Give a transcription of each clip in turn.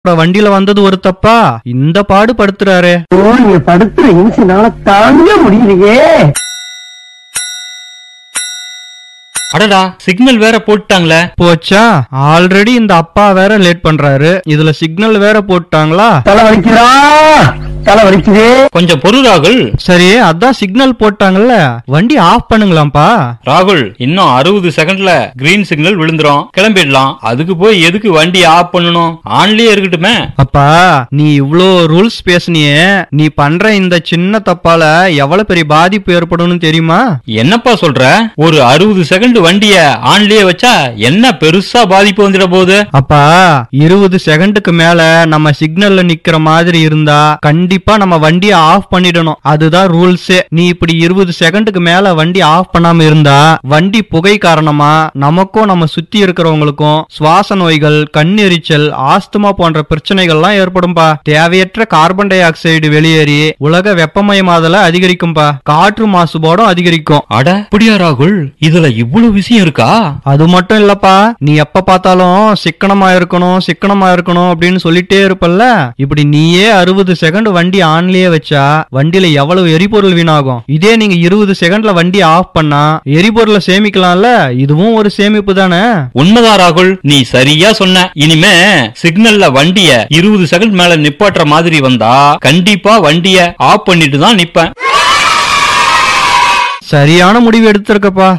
வண்டியில வந்தது ஒரு தப்பா இந்த பாடு படுத்துறாரு ஓ நீங்க படுத்துற இன்சினால தாங்க முடியலையே அடடா சிக்னல் வேற போட்டாங்களே போச்சா ஆல்ரெடி இந்த அப்பா வேற லேட் பண்றாரு இதுல சிக்னல் வேற போட்டாங்களா தலை வலிக்குதா தலை வலிக்குதே கொஞ்சம் பொறு ராகுல் சரி அதான் சிக்னல் போட்டாங்கல்ல வண்டி ஆஃப் பண்ணுங்களாம்ப்பா ராகுல் இன்னும் அறுபது செகண்ட்ல கிரீன் சிக்னல் விழுந்துரும் கிளம்பிடலாம் அதுக்கு போய் எதுக்கு வண்டி ஆஃப் பண்ணணும் ஆன்லயே இருக்கட்டுமே அப்பா நீ இவ்ளோ ரூல்ஸ் பேசுனியே நீ பண்ற இந்த சின்ன தப்பால எவ்வளவு பெரிய பாதிப்பு ஏற்படும்னு தெரியுமா என்னப்பா சொல்ற ஒரு அறுபது செகண்ட் வண்டிய ஆன்லயே வச்சா என்ன பெருசா பாதிப்பு வந்துட போகுது அப்பா இருபது செகண்டுக்கு மேல நம்ம சிக்னல்ல நிக்கிற மாதிரி இருந்தா கண்டிப்பா நம்ம வண்டியை ஆஃப் பண்ணிடணும் அதுதான் ரூல்ஸே நீ இப்படி இருபது செகண்டுக்கு மேல வண்டி ஆஃப் பண்ணாம இருந்தா வண்டி புகை காரணமா நமக்கும் நம்ம சுத்தி இருக்கிறவங்களுக்கும் சுவாச நோய்கள் கண்ணெரிச்சல் ஆஸ்துமா போன்ற பிரச்சனைகள்லாம் ஏற்படும்பா தேவையற்ற கார்பன் டை ஆக்சைடு வெளியேறி உலக வெப்பமயமாதல அதிகரிக்கும்பா காற்று மாசுபாடும் அதிகரிக்கும் அட அப்படியா ராகுல் இதுல இவ்வளவு விஷயம் இருக்கா அது மட்டும் இல்லப்பா நீ எப்ப பார்த்தாலும் சிக்கனமா இருக்கணும் சிக்கனமா இருக்கணும் அப்படின்னு சொல்லிட்டே இருப்பல்ல இப்படி நீயே அறுபது செகண்ட் வண்டி ஆன்லயே வச்சா வண்டியில எவ்வளவு எரிபொருள் வீணாகும் இதே நீங்க இருபது செகண்ட்ல வண்டி ஆஃப் பண்ணா எரிபொருளை சேமிக்கலாம்ல இதுவும் ஒரு சேமிப்பு தானே உண்மைதான் ராகுல் நீ சரியா சொன்ன இனிமே சிக்னல்ல வண்டிய இருபது செகண்ட் மேல நிப்பாட்டுற மாதிரி வந்தா கண்டிப்பா வண்டிய ஆஃப் பண்ணிட்டு தான் நிப்பேன் சரியான முடிவு எடுத்திருக்கப்பா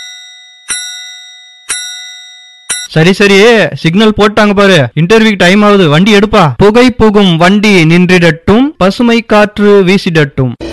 சரி சரி சிக்னல் போட்டாங்க பாரு இன்டர்வியூக்கு டைம் ஆகுது வண்டி எடுப்பா புகை புகும் வண்டி நின்றிடட்டும் பசுமை காற்று வீசிடட்டும்